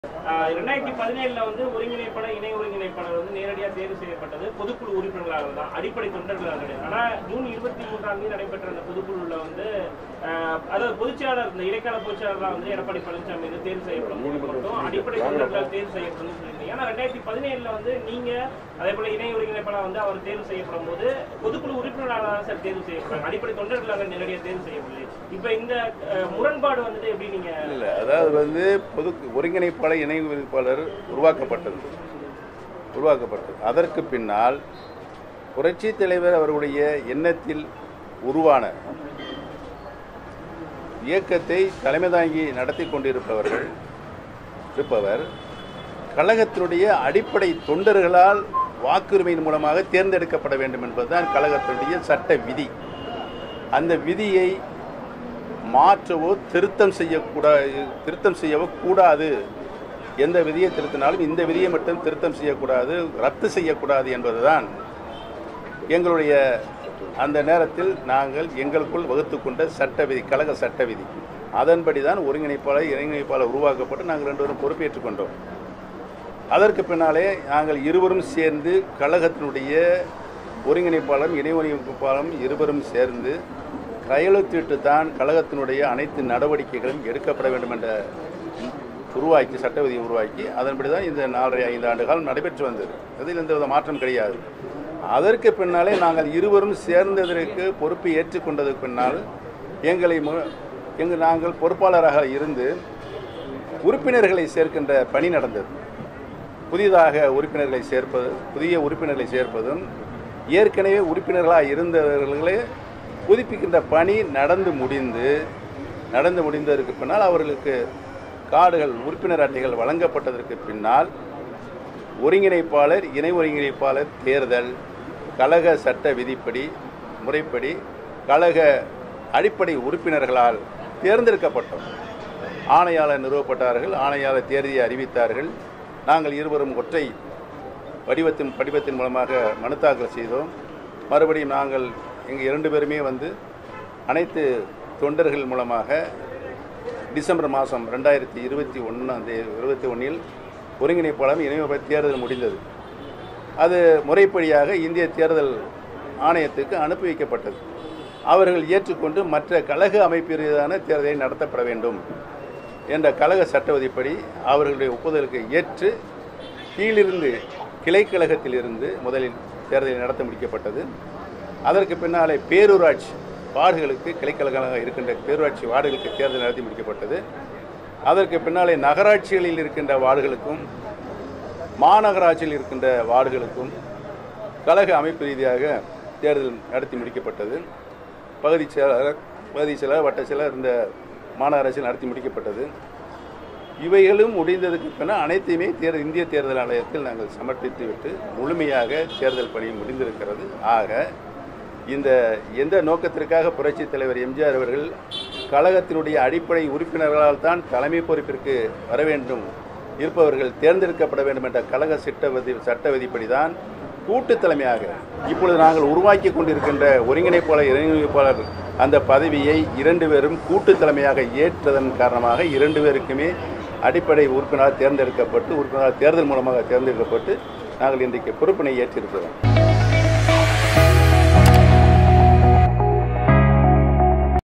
ரெண்டாயிரத்தி பதினேழுல வந்து ஒருங்கிணைப்பாளர் இணை ஒருங்கிணைப்பாளர் வந்து நேரடியா தேர்வு செய்யப்பட்டது பொதுக்குழு உறுப்பினர்களாக தான் அடிப்படை தொண்டர்களாக கிடையாது ஆனா ஜூன் இருபத்தி மூன்றாம் தேதி நடைபெற்ற அந்த பொதுக்குழுல வந்து ஆஹ், அதாவது பொதுச்செயலாளர் இந்த இடைக்கால பொதுச்செயலாளராக வந்து எடப்பாடி பழனிசாமி வந்து தேர்வு செய்யப்படும் போது மட்டும் அடிப்படை தொண்டர்களால் தேர்வு செய்யப்படும் சொல்லியிருந்தீங்க ஆனா ரெண்டாயிரத்தி பதினேழுல வந்து நீங்க அதே போல இணை ஒருங்கிணைப்பாளர் வந்து அவர் தேர்வு செய்யப்படும் போது பொதுக்குழு உறுப்பினராக தான் சார் தேர்வு செய்யப்படுறாங்க அடிப்படை தொண்டர்களாக நேரடியாக தேர்வு செய்யவில்லை இப்ப இந்த அஹ், முரண்பாடு வந்துட்டு எப்படி நீங்க இல்லை அதாவது வந்து பொது ஒருங்கிணைப்பாளர் இணை ஒருங்கிணைப்பாளர் உருவாக்கப்பட்டது உருவாக்கப்பட்டது அதற்கு பின்னால் புரட்சித் தலைவர் அவருடைய எண்ணத்தில் உருவான இயக்கத்தை தலைமை தாங்கி நடத்தி கொண்டிருப்பவர்கள் இருப்பவர் கழகத்தினுடைய அடிப்படை தொண்டர்களால் வாக்குரிமையின் மூலமாக தேர்ந்தெடுக்கப்பட வேண்டும் என்பதுதான் கழகத்தினுடைய சட்ட விதி அந்த விதியை மாற்றவோ திருத்தம் செய்யக்கூடாது திருத்தம் செய்யவோ கூடாது எந்த விதியை திருத்தினாலும் இந்த விதியை மட்டும் திருத்தம் செய்யக்கூடாது ரத்து செய்யக்கூடாது என்பதுதான் எங்களுடைய அந்த நேரத்தில் நாங்கள் எங்களுக்குள் வகுத்து கொண்ட சட்ட விதி கழக சட்ட விதி அதன்படி தான் ஒருங்கிணைப்பாளர் இணைங்கிணைப்பாளர் உருவாக்கப்பட்டு நாங்கள் ரெண்டு பேரும் பொறுப்பேற்றுக் கொண்டோம் அதற்கு பின்னாலே நாங்கள் இருவரும் சேர்ந்து கழகத்தினுடைய ஒருங்கிணைப்பாளரும் இணை ஒருங்கிணைப்பாளரும் இருவரும் சேர்ந்து கையெழுத்திட்டு தான் கழகத்தினுடைய அனைத்து நடவடிக்கைகளும் எடுக்கப்பட வேண்டும் என்ற உருவாக்கி சட்ட விதியை உருவாக்கி அதன்படி தான் இந்த நாலரை ஐந்து ஆண்டு காலம் நடைபெற்று வந்தது அதில் எந்த வித மாற்றம் கிடையாது அதற்கு பின்னாலே நாங்கள் இருவரும் சேர்ந்ததற்கு பொறுப்பு ஏற்றுக்கொண்டதுக்கு பின்னால் எங்களை மு- எங்கள் நாங்கள் பொறுப்பாளராக இருந்து உறுப்பினர்களை சேர்க்கின்ற பணி நடந்தது புதிதாக உறுப்பினர்களை சேர்ப்பது புதிய உறுப்பினர்களை சேர்ப்பதும் ஏற்கனவே உறுப்பினர்களாக இருந்தவர்களே புதுப்பிக்கின்ற பணி நடந்து முடிந்து நடந்து முடிந்ததற்கு பின்னால் அவர்களுக்கு கார்டுகள் உறுப்பினர் அட்டைகள் வழங்கப்பட்டதற்கு பின்னால் ஒருங்கிணைப்பாளர் இணை ஒருங்கிணைப்பாளர் தேர்தல் கழக சட்ட விதிப்படி முறைப்படி கழக அடிப்படை உறுப்பினர்களால் தேர்ந்தெடுக்கப்பட்டோம் ஆணையாளர் நிறுவப்பட்டார்கள் ஆணையாளர் தேர்தலை அறிவித்தார்கள் நாங்கள் இருவரும் ஒற்றை வடிவத்தின் படிவத்தின் மூலமாக மனு தாக்கல் செய்தோம் மறுபடியும் நாங்கள் எங்கள் இரண்டு பேருமே வந்து அனைத்து தொண்டர்கள் மூலமாக டிசம்பர் மாதம் ரெண்டாயிரத்தி இருபத்தி ஒன்றாம் தேதி இருபத்தி ஒன்றில் ஒருங்கிணைப்பாளர் இணைய தேர்தல் முடிந்தது அது முறைப்படியாக இந்திய தேர்தல் ஆணையத்துக்கு அனுப்பி வைக்கப்பட்டது அவர்கள் ஏற்றுக்கொண்டு மற்ற கழக அமைப்பு ரீதியான தேர்தலை நடத்தப்பட வேண்டும் என்ற கழக சட்டவிதிப்படி அவர்களுடைய ஒப்புதலுக்கு ஏற்று கீழிருந்து கிளைக்கழகத்திலிருந்து முதலில் தேர்தலை நடத்த முடிக்கப்பட்டது அதற்கு பின்னாலே பேரூராட்சி வார்டுகளுக்கு கிளைக்கழகமாக இருக்கின்ற பேரூராட்சி வார்டுகளுக்கு தேர்தல் நடத்தி முடிக்கப்பட்டது அதற்கு பின்னாலே நகராட்சிகளில் இருக்கின்ற வார்டுகளுக்கும் மாநகராட்சியில் இருக்கின்ற வார்டுகளுக்கும் கழக அமைப்பு ரீதியாக தேர்தல் நடத்தி முடிக்கப்பட்டது பகுதி செயலாளர் பகுதி செயலாளர் வட்ட செயலாளர் இந்த மாநகராட்சியில் நடத்தி முடிக்கப்பட்டது இவைகளும் முடிந்ததுக்கு பின்னால் அனைத்தையுமே தேர்தல் இந்திய தேர்தல் ஆணையத்தில் நாங்கள் சமர்ப்பித்து விட்டு முழுமையாக தேர்தல் பணி முடிந்திருக்கிறது ஆக இந்த எந்த நோக்கத்திற்காக புரட்சித் தலைவர் எம்ஜிஆர் அவர்கள் கழகத்தினுடைய அடிப்படை உறுப்பினர்களால் தான் தலைமை பொறுப்பிற்கு வர வேண்டும் இருப்பவர்கள் தேர்ந்தெடுக்கப்பட வேண்டும் என்ற கழக சட்ட விதி சட்ட விதிப்படி தான் கூட்டு தலைமையாக இப்பொழுது நாங்கள் உருவாக்கி கொண்டிருக்கின்ற ஒருங்கிணைப்பாளர் இணைப்பாளர் அந்த பதவியை இரண்டு பேரும் கூட்டு தலைமையாக ஏற்றதன் காரணமாக இரண்டு பேருக்குமே அடிப்படை உறுப்பினராக தேர்ந்தெடுக்கப்பட்டு உறுப்பினராக தேர்தல் மூலமாக தேர்ந்தெடுக்கப்பட்டு நாங்கள் இன்றைக்கு பொறுப்பினை ஏற்றிருக்கிறோம்